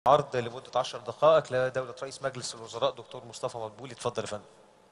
عرض لمدة 10 دقائق لدولة رئيس مجلس الوزراء دكتور مصطفى مدبولي اتفضل يا فندم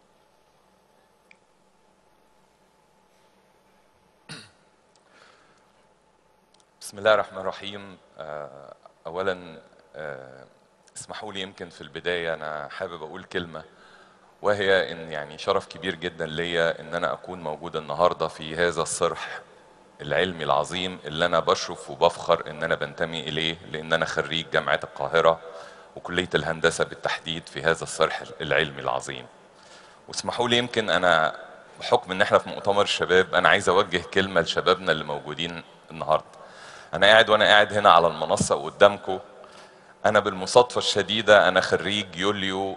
بسم الله الرحمن الرحيم آه، اولا آه، اسمحوا لي يمكن في البدايه انا حابب اقول كلمه وهي ان يعني شرف كبير جدا ليا ان انا اكون موجود النهارده في هذا الصرح العلمي العظيم اللي انا بشرف وبفخر ان انا بنتمي اليه لان انا خريج جامعه القاهره وكليه الهندسه بالتحديد في هذا الصرح العلمي العظيم واسمحوا لي يمكن انا بحكم ان احنا في مؤتمر الشباب انا عايز اوجه كلمه لشبابنا اللي موجودين النهارده انا قاعد وانا قاعد هنا على المنصه قدامكم انا بالمصادفه الشديده انا خريج يوليو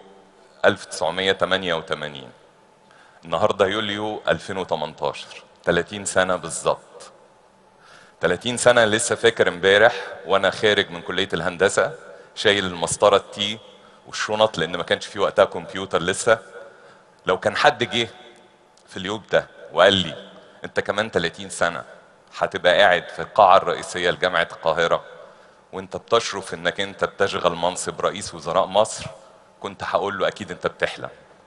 1988 النهارده يوليو 2018 30 سنه بالظبط 30 سنه لسه فاكر امبارح وانا خارج من كليه الهندسه شايل المسطره التي والشنط لان ما كانش في وقتها كمبيوتر لسه لو كان حد جه في اليوم ده وقال لي انت كمان 30 سنه هتبقى قاعد في القاعه الرئيسيه لجامعه القاهره وانت بتشرف انك انت بتشغل منصب رئيس وزراء مصر كنت هقول له اكيد انت بتحلم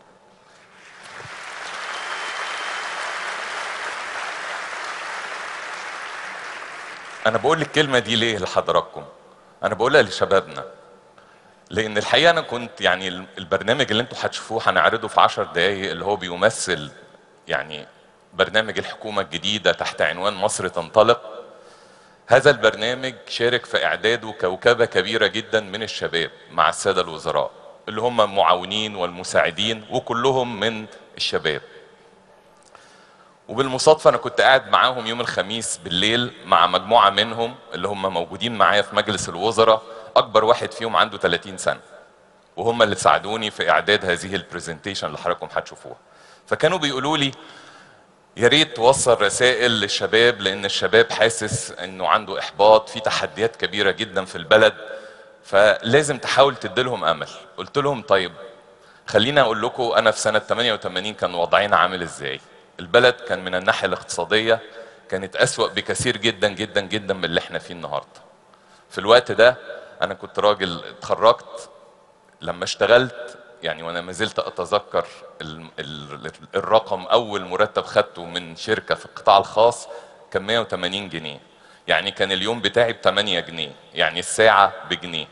انا بقول الكلمه دي ليه لحضراتكم انا بقولها لشبابنا لان الحقيقه انا كنت يعني البرنامج اللي انتوا هتشوفوه هنعرضه في 10 دقائق اللي هو بيمثل يعني برنامج الحكومه الجديده تحت عنوان مصر تنطلق هذا البرنامج شارك في اعداده كوكبه كبيره جدا من الشباب مع الساده الوزراء اللي هم المعاونين والمساعدين وكلهم من الشباب وبالمصادفه انا كنت قاعد معاهم يوم الخميس بالليل مع مجموعه منهم اللي هم موجودين معايا في مجلس الوزراء اكبر واحد فيهم عنده 30 سنه وهم اللي ساعدوني في اعداد هذه البرزنتيشن اللي حضراتكم هتشوفوها فكانوا بيقولوا لي يا ريت توصل رسائل للشباب لان الشباب حاسس انه عنده احباط في تحديات كبيره جدا في البلد فلازم تحاول تديلهم امل قلت لهم طيب خليني اقول لكم انا في سنه 88 كان وضعنا عامل ازاي البلد كان من الناحيه الاقتصاديه كانت اسوا بكثير جدا جدا جدا من اللي احنا فيه النهارده في الوقت ده انا كنت راجل اتخرجت لما اشتغلت يعني وانا ما زلت اتذكر ال ال الرقم اول مرتب خدته من شركه في القطاع الخاص كان 180 جنيه يعني كان اليوم بتاعي ب 8 جنيه يعني الساعه بجنيه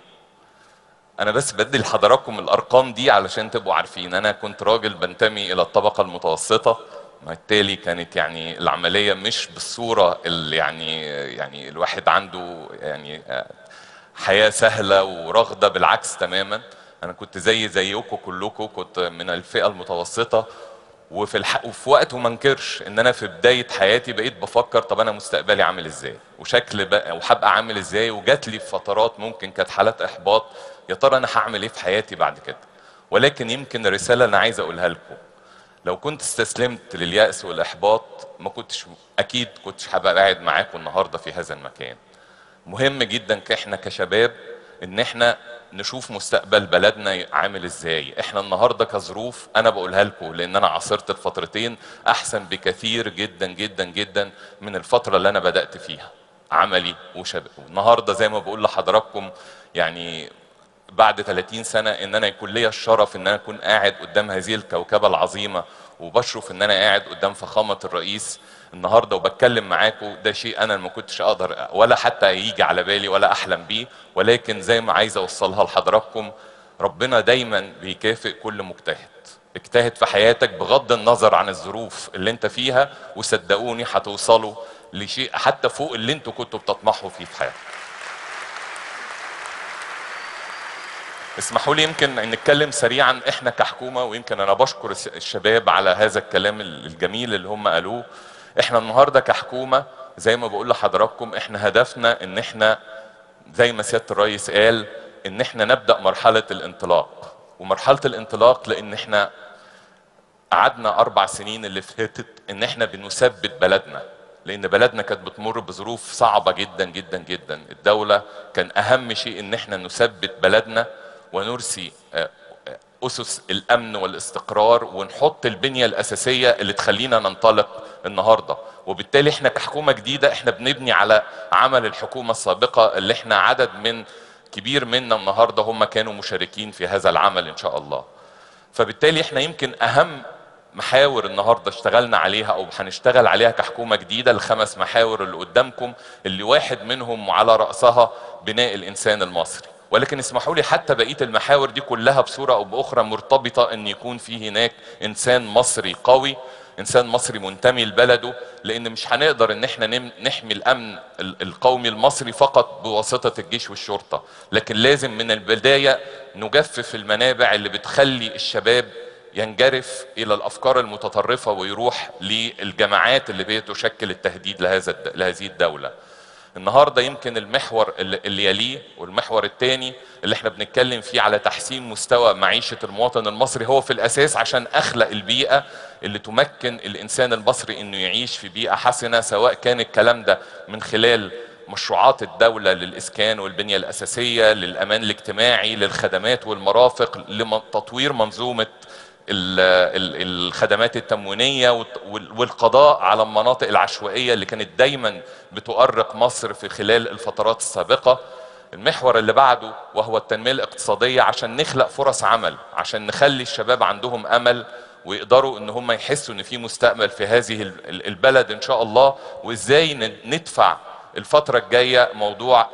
انا بس بدي لحضراتكم الارقام دي علشان تبقوا عارفين انا كنت راجل بنتمي الى الطبقه المتوسطه بالتالي كانت يعني العمليه مش بالصوره اللي يعني يعني الواحد عنده يعني حياه سهله ورغده بالعكس تماما انا كنت زي زيكم كلكم كنت من الفئه المتوسطه وفي الح... وفي وقت وما انكرش ان انا في بدايه حياتي بقيت بفكر طب انا مستقبلي عامل ازاي وشكل بقى وهبقى عامل ازاي وجات لي في فترات ممكن كانت حالات احباط يا ترى انا هعمل ايه في حياتي بعد كده ولكن يمكن الرساله اللي عايز اقولها لكم لو كنت استسلمت لليأس والإحباط ما كنتش أكيد كنتش هبقى قاعد معاكم النهارده في هذا المكان. مهم جدا احنا كشباب إن احنا نشوف مستقبل بلدنا عامل ازاي، احنا النهارده كظروف أنا بقولها لكم لأن أنا عاصرت الفترتين أحسن بكثير جدا جدا جدا من الفترة اللي أنا بدأت فيها. عملي وشباب. النهارده زي ما بقول لحضراتكم يعني بعد 30 سنة ان انا يكون ليا الشرف ان انا اكون قاعد قدام هذه الكوكبة العظيمة وبشرف ان انا قاعد قدام فخامة الرئيس النهاردة وبتكلم معاكم ده شيء انا ما كنتش اقدر ولا حتى يجي على بالي ولا احلم بيه ولكن زي ما عايز اوصلها لحضراتكم ربنا دايما بيكافئ كل مجتهد اجتهد في حياتك بغض النظر عن الظروف اللي انت فيها وصدقوني هتوصلوا لشيء حتى فوق اللي انتوا كنتوا بتطمحوا فيه في حياتك اسمحوا لي يمكن نتكلم سريعا احنا كحكومه ويمكن انا بشكر الشباب على هذا الكلام الجميل اللي هم قالوه احنا النهارده كحكومه زي ما بقول لحضراتكم احنا هدفنا ان احنا زي ما سياده الرئيس قال ان احنا نبدا مرحله الانطلاق ومرحله الانطلاق لان احنا قعدنا اربع سنين اللي فاتت ان احنا بنثبت بلدنا لان بلدنا كانت بتمر بظروف صعبه جدا جدا جدا الدوله كان اهم شيء ان احنا نثبت بلدنا ونرسي اسس الامن والاستقرار ونحط البنيه الاساسيه اللي تخلينا ننطلق النهارده وبالتالي احنا كحكومه جديده احنا بنبني على عمل الحكومه السابقه اللي احنا عدد من كبير منا النهارده هم كانوا مشاركين في هذا العمل ان شاء الله فبالتالي احنا يمكن اهم محاور النهارده اشتغلنا عليها او هنشتغل عليها كحكومه جديده الخمس محاور اللي قدامكم اللي واحد منهم على راسها بناء الانسان المصري ولكن اسمحوا لي حتى بقيه المحاور دي كلها بصوره او باخرى مرتبطه ان يكون في هناك انسان مصري قوي انسان مصري منتمي لبلده لان مش هنقدر ان احنا نم- نحمي الامن ال- القومي المصري فقط بواسطه الجيش والشرطه لكن لازم من البدايه نجفف المنابع اللي بتخلي الشباب ينجرف الى الافكار المتطرفه ويروح للجماعات اللي بتشكل التهديد لهذا الد- لهذه الدوله النهارده يمكن المحور اللي اللي يليه والمحور الثاني اللي احنا بنتكلم فيه على تحسين مستوى معيشه المواطن المصري هو في الاساس عشان اخلق البيئه اللي تمكن الانسان المصري انه يعيش في بيئه حسنه سواء كان الكلام ده من خلال مشروعات الدولة للإسكان والبنية الأساسية للأمان الاجتماعي للخدمات والمرافق لتطوير منظومة ال- ال- الخدمات التموينيه والت- وال- والقضاء على المناطق العشوائيه اللي كانت دايما بتؤرق مصر في خلال الفترات السابقه المحور اللي بعده وهو التنميه الاقتصاديه عشان نخلق فرص عمل عشان نخلي الشباب عندهم امل ويقدروا ان هم يحسوا ان في مستقبل في هذه ال- ال- البلد ان شاء الله وازاي ن- ندفع الفترة الجاية موضوع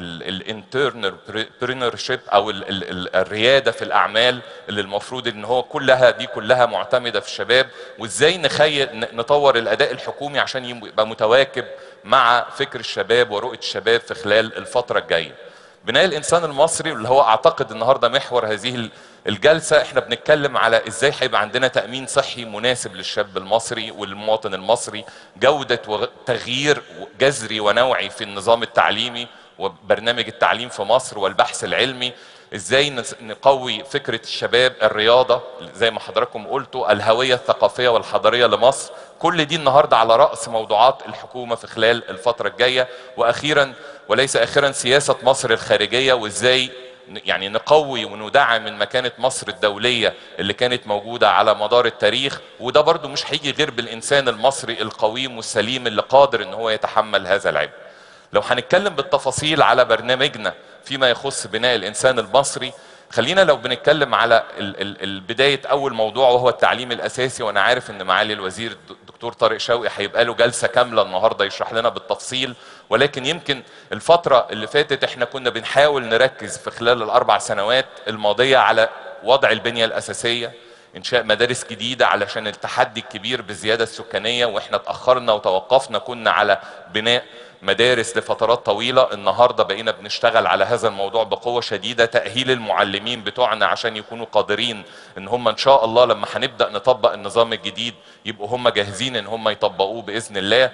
الانترنرشيب او ال ال ال الريادة في الاعمال اللي المفروض ان هو كلها دي كلها معتمدة في الشباب وازاي نخيل ن- نطور الاداء الحكومي عشان يبقى متواكب مع فكر الشباب ورؤية الشباب في خلال الفترة الجاية بناء الانسان المصري اللي هو اعتقد النهارده محور هذه ال- الجلسه احنا بنتكلم على ازاي هيبقى عندنا تامين صحي مناسب للشاب المصري والمواطن المصري جوده وتغيير جذري ونوعي في النظام التعليمي وبرنامج التعليم في مصر والبحث العلمي ازاي نس- نقوي فكره الشباب الرياضه زي ما حضراتكم قلتوا الهويه الثقافيه والحضاريه لمصر كل دي النهارده على راس موضوعات الحكومه في خلال الفتره الجايه واخيرا وليس اخيرا سياسه مصر الخارجيه وازاي ن- يعني نقوي وندعم من مكانه مصر الدوليه اللي كانت موجوده على مدار التاريخ وده برضو مش هيجي غير بالانسان المصري القويم والسليم اللي قادر ان هو يتحمل هذا العبء لو هنتكلم بالتفاصيل على برنامجنا فيما يخص بناء الانسان المصري خلينا لو بنتكلم على ال- ال- ال- بدايه اول موضوع وهو التعليم الاساسي وانا عارف ان معالي الوزير الد- الدكتور طارق شوقي هيبقى له جلسه كامله النهارده يشرح لنا بالتفصيل ولكن يمكن الفتره اللي فاتت احنا كنا بنحاول نركز في خلال الاربع سنوات الماضيه على وضع البنيه الاساسيه انشاء مدارس جديده علشان التحدي الكبير بالزياده السكانيه واحنا اتاخرنا وتوقفنا كنا على بناء مدارس لفترات طويله النهارده بقينا بنشتغل على هذا الموضوع بقوه شديده تاهيل المعلمين بتوعنا عشان يكونوا قادرين ان هم ان شاء الله لما هنبدا نطبق النظام الجديد يبقوا هم جاهزين ان هم يطبقوه باذن الله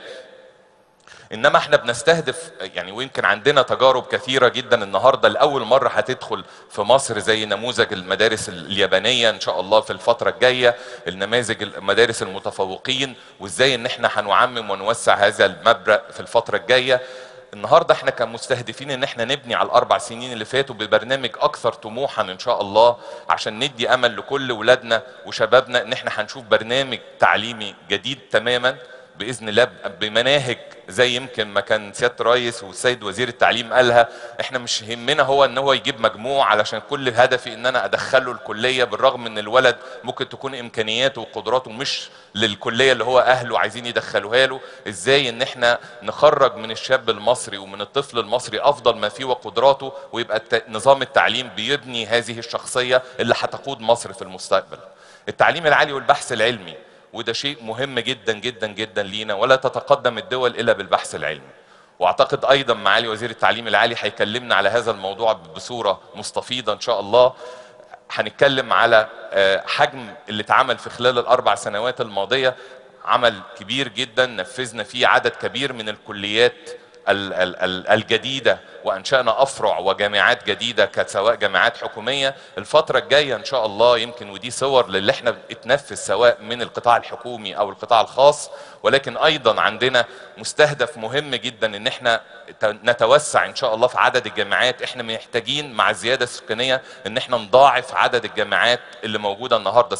انما احنا بنستهدف يعني ويمكن عندنا تجارب كثيره جدا النهارده لاول مره هتدخل في مصر زي نموذج المدارس اليابانيه ان شاء الله في الفتره الجايه النماذج المدارس المتفوقين وازاي ان احنا هنعمم ونوسع هذا المبدا في الفتره الجايه النهارده احنا كان مستهدفين ان احنا نبني على الاربع سنين اللي فاتوا ببرنامج اكثر طموحا ان شاء الله عشان ندي امل لكل ولادنا وشبابنا ان احنا هنشوف برنامج تعليمي جديد تماما باذن الله بمناهج زي يمكن ما كان سياده الرئيس والسيد وزير التعليم قالها احنا مش يهمنا هو ان هو يجيب مجموع علشان كل هدفي ان انا ادخله الكليه بالرغم ان الولد ممكن تكون امكانياته وقدراته مش للكليه اللي هو اهله عايزين يدخلوها له ازاي ان احنا نخرج من الشاب المصري ومن الطفل المصري افضل ما فيه وقدراته ويبقى الت- نظام التعليم بيبني هذه الشخصيه اللي هتقود مصر في المستقبل التعليم العالي والبحث العلمي وده شيء مهم جدا جدا جدا لينا ولا تتقدم الدول الا بالبحث العلمي واعتقد ايضا معالي وزير التعليم العالي هيكلمنا على هذا الموضوع بصوره مستفيضه ان شاء الله هنتكلم على آه، حجم اللي اتعمل في خلال الاربع سنوات الماضيه عمل كبير جدا نفذنا فيه عدد كبير من الكليات ال- ال- ال- الجديده وانشانا افرع وجامعات جديده كانت سواء جامعات حكوميه الفتره الجايه ان شاء الله يمكن ودي صور للي احنا اتنفذ سواء من القطاع الحكومي او القطاع الخاص ولكن ايضا عندنا مستهدف مهم جدا ان احنا ت- نتوسع ان شاء الله في عدد الجامعات احنا محتاجين مع الزياده السكانيه ان احنا نضاعف عدد الجامعات اللي موجوده النهارده سواء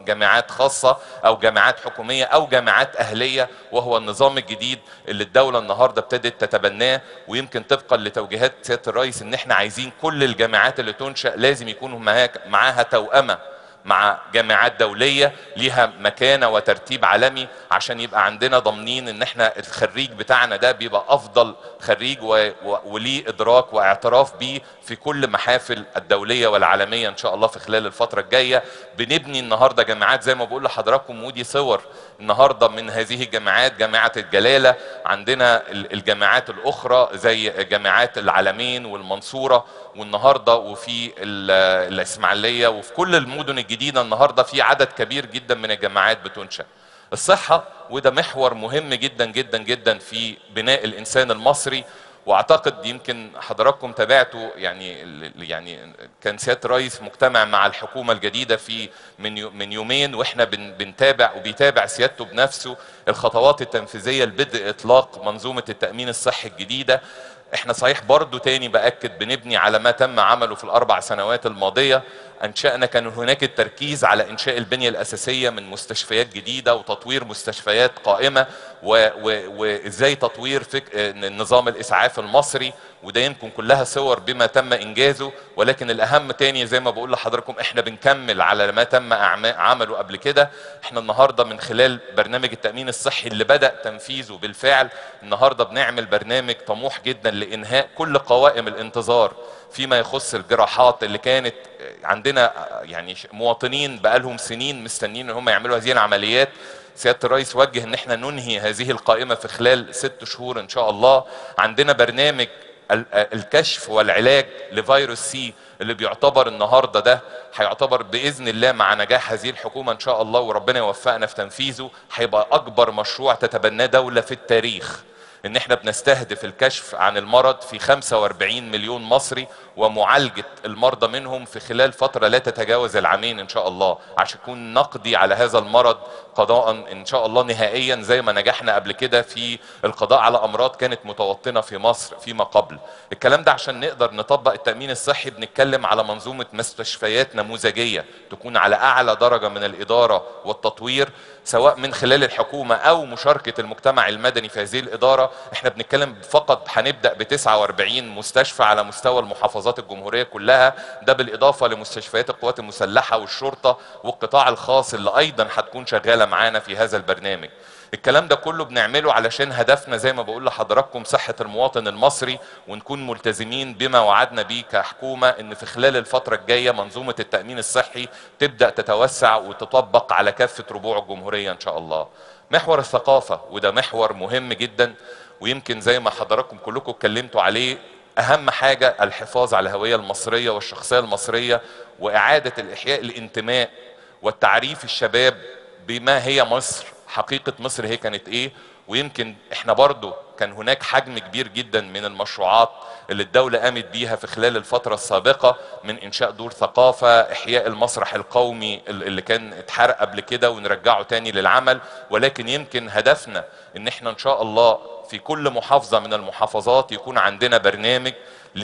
جامعات خاصه او جامعات حكوميه او جامعات اهليه وهو النظام الجديد اللي الدوله النهارده ابتدت تتبناه ويمكن طبقا لتوجيهات سياده الرئيس ان احنا عايزين كل الجامعات اللي تنشا لازم يكونوا معاها- معاها توأمه مع جامعات دولية ليها مكانة وترتيب عالمي عشان يبقى عندنا ضامنين ان احنا الخريج بتاعنا ده بيبقى افضل خريج و... و... وليه ادراك واعتراف بيه في كل محافل الدولية والعالمية ان شاء الله في خلال الفترة الجاية بنبني النهاردة جامعات زي ما بقول لحضراتكم ودي صور النهاردة من هذه الجامعات جامعة الجلالة عندنا ال- الجامعات الاخرى زي جامعات العالمين والمنصورة والنهارده وفي ال- الاسماعيليه وفي كل المدن الجديده النهارده في عدد كبير جدا من الجامعات بتنشا. الصحه وده محور مهم جدا جدا جدا في بناء الانسان المصري واعتقد يمكن حضراتكم تابعتوا يعني ال- يعني كان سياده الرئيس مجتمع مع الحكومه الجديده في من يو- من يومين واحنا بن- بنتابع وبيتابع سيادته بنفسه الخطوات التنفيذيه لبدء اطلاق منظومه التامين الصحي الجديده احنا صحيح برضو تاني باكد بنبني على ما تم عمله في الاربع سنوات الماضيه انشانا كان هناك التركيز على انشاء البنيه الاساسيه من مستشفيات جديده وتطوير مستشفيات قائمه و- و- وازاي تطوير فك... آه، نظام الاسعاف المصري وده يمكن كلها صور بما تم انجازه ولكن الاهم تاني زي ما بقول لحضراتكم احنا بنكمل على ما تم أعما- عمله قبل كده احنا النهارده من خلال برنامج التامين الصحي اللي بدا تنفيذه بالفعل النهارده بنعمل برنامج طموح جدا لانهاء كل قوائم الانتظار فيما يخص الجراحات اللي كانت عندنا يعني مواطنين بقالهم سنين مستنيين ان هم يعملوا هذه العمليات سياده الرئيس وجه ان احنا ننهي هذه القائمه في خلال ست شهور ان شاء الله عندنا برنامج ال- الكشف والعلاج لفيروس سي اللي بيعتبر النهارده ده هيعتبر باذن الله مع نجاح هذه الحكومه ان شاء الله وربنا يوفقنا في تنفيذه هيبقى اكبر مشروع تتبناه دوله في التاريخ ان احنا بنستهدف الكشف عن المرض في 45 مليون مصري ومعالجة المرضى منهم في خلال فترة لا تتجاوز العامين ان شاء الله عشان نكون نقضي على هذا المرض قضاء ان شاء الله نهائيا زي ما نجحنا قبل كده في القضاء على امراض كانت متوطنة في مصر فيما قبل الكلام ده عشان نقدر نطبق التأمين الصحي بنتكلم على منظومة مستشفيات نموذجية تكون على اعلى درجة من الادارة والتطوير سواء من خلال الحكومة او مشاركة المجتمع المدني في هذه الادارة احنا بنتكلم فقط هنبدأ ب 49 مستشفى على مستوى المحافظات الجمهورية كلها ده بالاضافة لمستشفيات القوات المسلحة والشرطة والقطاع الخاص اللي ايضا هتكون شغالة معانا في هذا البرنامج الكلام ده كله بنعمله علشان هدفنا زي ما بقول لحضراتكم صحة المواطن المصري ونكون ملتزمين بما وعدنا بيه كحكومة ان في خلال الفترة الجاية منظومة التأمين الصحي تبدأ تتوسع وتطبق على كافة ربوع الجمهورية ان شاء الله محور الثقافة وده محور مهم جدا ويمكن زي ما حضراتكم كلكم اتكلمتوا عليه اهم حاجة الحفاظ على الهوية المصرية والشخصية المصرية واعادة الاحياء الانتماء والتعريف الشباب بما هي مصر حقيقة مصر هي كانت ايه ويمكن احنا برضو كان هناك حجم كبير جدا من المشروعات اللي الدولة قامت بيها في خلال الفترة السابقة من انشاء دور ثقافة احياء المسرح القومي اللي كان اتحرق قبل كده ونرجعه تاني للعمل ولكن يمكن هدفنا ان احنا ان شاء الله في كل محافظة من المحافظات يكون عندنا برنامج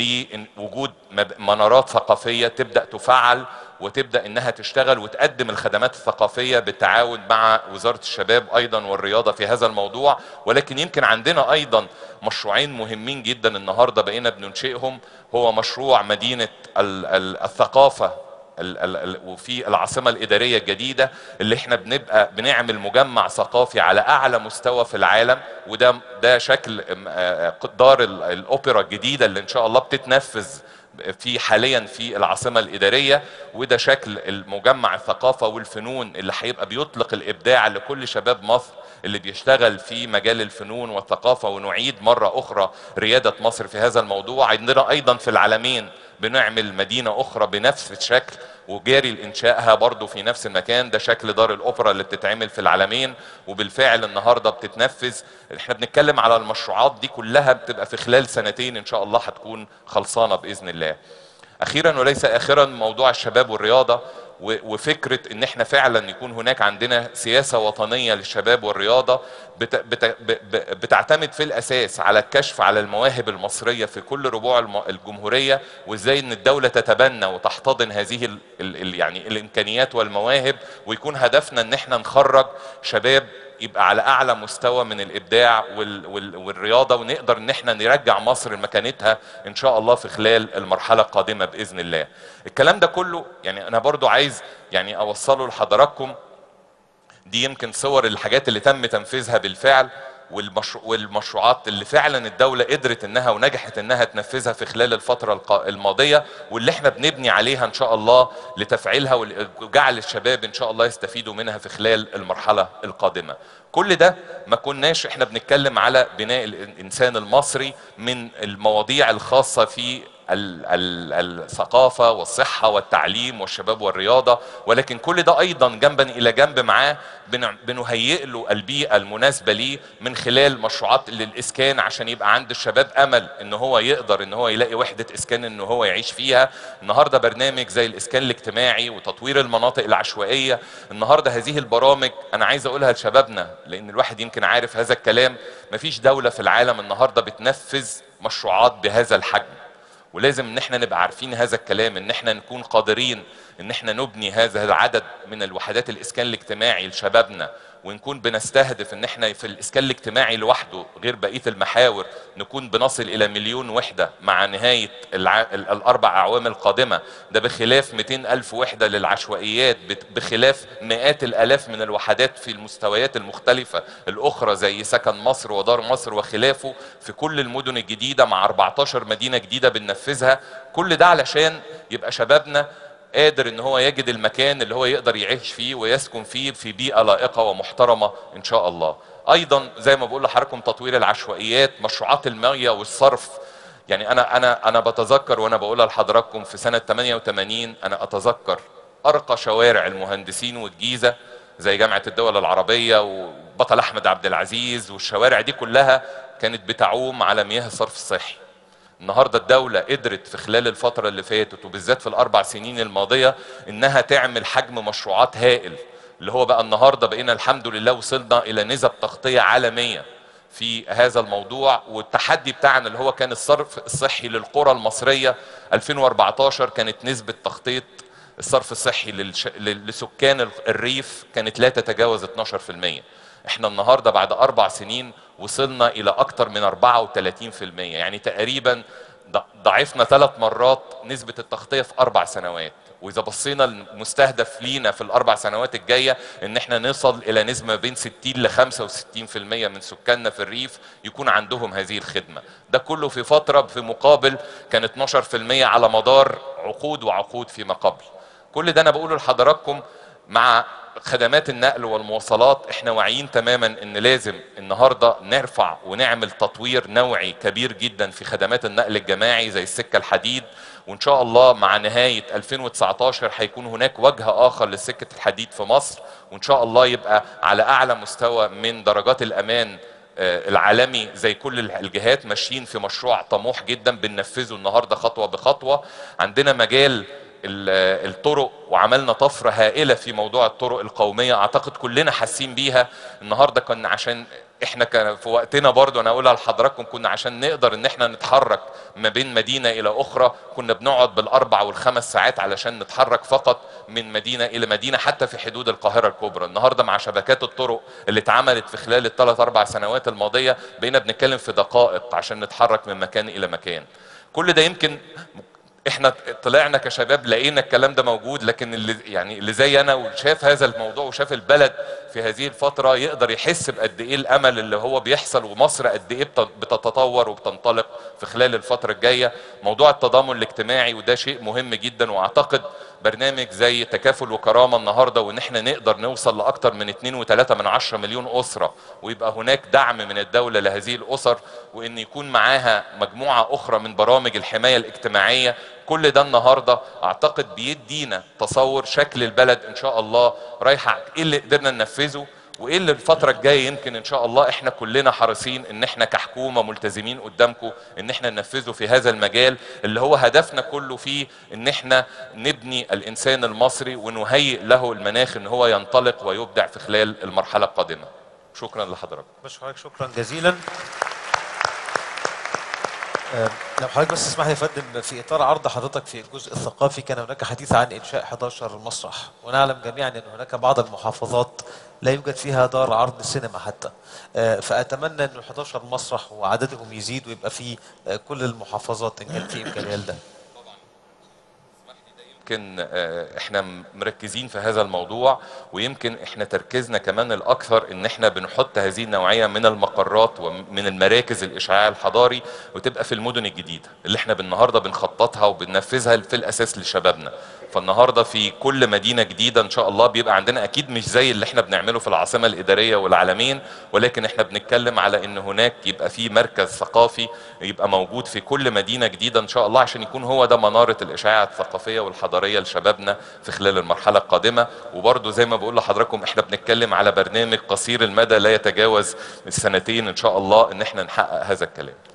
لوجود مب- منارات ثقافية تبدأ تفعل وتبدا انها تشتغل وتقدم الخدمات الثقافيه بالتعاون مع وزاره الشباب ايضا والرياضه في هذا الموضوع ولكن يمكن عندنا ايضا مشروعين مهمين جدا النهارده بقينا بننشئهم هو مشروع مدينه ال- ال- الثقافه ال- ال- ال- وفي العاصمه الاداريه الجديده اللي احنا بنبقى بنعمل مجمع ثقافي على اعلى مستوى في العالم وده ده شكل ام- آه، دار ال- الاوبرا الجديده اللي ان شاء الله بتتنفذ في حاليا في العاصمه الاداريه وده شكل المجمع الثقافه والفنون اللي هيبقى بيطلق الابداع لكل شباب مصر اللي بيشتغل في مجال الفنون والثقافه ونعيد مره اخرى رياده مصر في هذا الموضوع عندنا ايضا في العالمين بنعمل مدينه اخرى بنفس الشكل وجاري لانشائها برضو في نفس المكان ده شكل دار الاوبرا اللي بتتعمل في العالمين وبالفعل النهارده بتتنفذ احنا بنتكلم على المشروعات دي كلها بتبقى في خلال سنتين ان شاء الله هتكون خلصانه باذن الله اخيرا وليس اخرا موضوع الشباب والرياضه و- وفكره ان احنا فعلا يكون هناك عندنا سياسه وطنيه للشباب والرياضه بت بت ب- ب- بتعتمد في الاساس على الكشف على المواهب المصريه في كل ربوع الم- الجمهوريه وازاي ان الدوله تتبنى وتحتضن هذه ال ال ال يعني الامكانيات والمواهب ويكون هدفنا ان احنا نخرج شباب يبقى على اعلى مستوى من الابداع وال وال والرياضه ونقدر ان احنا نرجع مصر لمكانتها ان شاء الله في خلال المرحله القادمه باذن الله. الكلام ده كله يعني انا برضو عايز يعني اوصله لحضراتكم دي يمكن صور الحاجات اللي تم تنفيذها بالفعل والمشروع والمشروعات اللي فعلا الدولة قدرت انها ونجحت انها تنفذها في خلال الفترة الق- الماضية واللي احنا بنبني عليها ان شاء الله لتفعيلها وجعل الشباب ان شاء الله يستفيدوا منها في خلال المرحلة القادمة كل ده ما كناش احنا بنتكلم على بناء الانسان المصري من المواضيع الخاصة في ال- ال- الثقافة والصحة والتعليم والشباب والرياضة ولكن كل ده أيضا جنبا إلى جنب معاه بن- بنهيئ له البيئة المناسبة ليه من خلال مشروعات للإسكان عشان يبقى عند الشباب أمل إن هو يقدر إن هو يلاقي وحدة إسكان إن هو يعيش فيها النهاردة برنامج زي الإسكان الاجتماعي وتطوير المناطق العشوائية النهاردة هذه البرامج أنا عايز أقولها لشبابنا لأن الواحد يمكن عارف هذا الكلام مفيش دولة في العالم النهاردة بتنفذ مشروعات بهذا الحجم ولازم ان احنا نبقى عارفين هذا الكلام ان احنا نكون قادرين ان احنا نبني هذا العدد من الوحدات الاسكان الاجتماعي لشبابنا ونكون بنستهدف ان احنا في الاسكان الاجتماعي لوحده غير بقيه المحاور نكون بنصل الى مليون وحده مع نهايه الع... ال- الاربع اعوام القادمه ده بخلاف 200 الف وحده للعشوائيات بت- بخلاف مئات الالاف من الوحدات في المستويات المختلفه الاخرى زي سكن مصر ودار مصر وخلافه في كل المدن الجديده مع 14 مدينه جديده بننفذها كل ده علشان يبقى شبابنا قادر ان هو يجد المكان اللي هو يقدر يعيش فيه ويسكن فيه في بيئه لائقه ومحترمه ان شاء الله. ايضا زي ما بقول لحضراتكم تطوير العشوائيات، مشروعات الميه والصرف يعني انا انا انا بتذكر وانا بقولها لحضراتكم في سنه 88 انا اتذكر ارقى شوارع المهندسين والجيزه زي جامعه الدول العربيه وبطل احمد عبد العزيز والشوارع دي كلها كانت بتعوم على مياه الصرف الصحي. النهارده الدولة قدرت في خلال الفترة اللي فاتت وبالذات في الأربع سنين الماضية إنها تعمل حجم مشروعات هائل اللي هو بقى النهارده بقينا الحمد لله وصلنا إلى نسب تغطية عالمية في هذا الموضوع والتحدي بتاعنا اللي هو كان الصرف الصحي للقرى المصرية 2014 كانت نسبة تغطية الصرف الصحي للش... لل- لسكان الريف كانت لا تتجاوز 12% احنا النهارده بعد اربع سنين وصلنا الى اكثر من 34% يعني تقريبا ض- ضعفنا ثلاث مرات نسبه التغطيه في اربع سنوات واذا بصينا المستهدف لينا في الاربع سنوات الجايه ان احنا نصل الى نسبه ما بين 60 ل 65% من سكاننا في الريف يكون عندهم هذه الخدمه ده كله في فتره في مقابل كان 12% على مدار عقود وعقود فيما قبل كل ده انا بقوله لحضراتكم مع خدمات النقل والمواصلات احنا واعيين تماما ان لازم النهارده نرفع ونعمل تطوير نوعي كبير جدا في خدمات النقل الجماعي زي السكه الحديد وان شاء الله مع نهايه 2019 هيكون هناك وجه اخر لسكه الحديد في مصر وان شاء الله يبقى على اعلى مستوى من درجات الامان آه، العالمي زي كل الجهات ماشيين في مشروع طموح جدا بننفذه النهارده خطوه بخطوه عندنا مجال ال- الطرق وعملنا طفره هائله في موضوع الطرق القوميه اعتقد كلنا حاسين بيها النهارده كنا عشان احنا كان في وقتنا برضو انا اقولها لحضراتكم كنا عشان نقدر ان احنا نتحرك ما بين مدينه الى اخرى كنا بنقعد بالاربع والخمس ساعات علشان نتحرك فقط من مدينه الى مدينه حتى في حدود القاهره الكبرى النهارده مع شبكات الطرق اللي اتعملت في خلال الثلاث اربع سنوات الماضيه بقينا بنتكلم في دقائق عشان نتحرك من مكان الى مكان كل ده يمكن احنا طلعنا كشباب لقينا الكلام ده موجود لكن اللي يعني اللي زي انا وشاف هذا الموضوع وشاف البلد في هذه الفتره يقدر يحس بقد ايه الامل اللي هو بيحصل ومصر قد ايه بت- بتتطور وبتنطلق في خلال الفتره الجايه موضوع التضامن الاجتماعي وده شيء مهم جدا واعتقد برنامج زي تكافل وكرامه النهارده وان احنا نقدر نوصل لاكثر من 2.3 من 10 مليون اسره ويبقى هناك دعم من الدوله لهذه الاسر وان يكون معاها مجموعه اخرى من برامج الحمايه الاجتماعيه كل ده النهارده اعتقد بيدينا تصور شكل البلد ان شاء الله رايحه ايه اللي قدرنا ننفذه وايه اللي الفتره الجايه يمكن ان شاء الله احنا كلنا حريصين ان احنا كحكومه ملتزمين قدامكم ان احنا ننفذه في هذا المجال اللي هو هدفنا كله فيه ان احنا نبني الانسان المصري ونهيئ له المناخ ان هو ينطلق ويبدع في خلال المرحله القادمه شكرا لحضرتك بشكرك شكرا جزيلا آه، لو حضرتك بس تسمح لي يا فندم في اطار عرض حضرتك في الجزء الثقافي كان هناك حديث عن انشاء 11 مسرح ونعلم جميعا ان هناك بعض المحافظات لا يوجد فيها دار عرض سينما حتى آه، فاتمنى ان ال 11 مسرح وعددهم يزيد ويبقى في آه، كل المحافظات ان كان في امكانيه لده يمكن آه، احنا مركزين في هذا الموضوع ويمكن احنا تركيزنا كمان الاكثر ان احنا بنحط هذه النوعيه من المقرات ومن المراكز الاشعاع الحضاري وتبقى في المدن الجديده اللي احنا بالنهارده بنخططها وبننفذها في الاساس لشبابنا فالنهارده في كل مدينه جديده ان شاء الله بيبقى عندنا اكيد مش زي اللي احنا بنعمله في العاصمه الاداريه والعالمين ولكن احنا بنتكلم على ان هناك يبقى في مركز ثقافي يبقى موجود في كل مدينه جديده ان شاء الله عشان يكون هو ده مناره الاشعاع الثقافيه والحضاريه لشبابنا في خلال المرحله القادمه وبرده زي ما بقول لحضراتكم احنا بنتكلم على برنامج قصير المدى لا يتجاوز السنتين ان شاء الله ان احنا نحقق هذا الكلام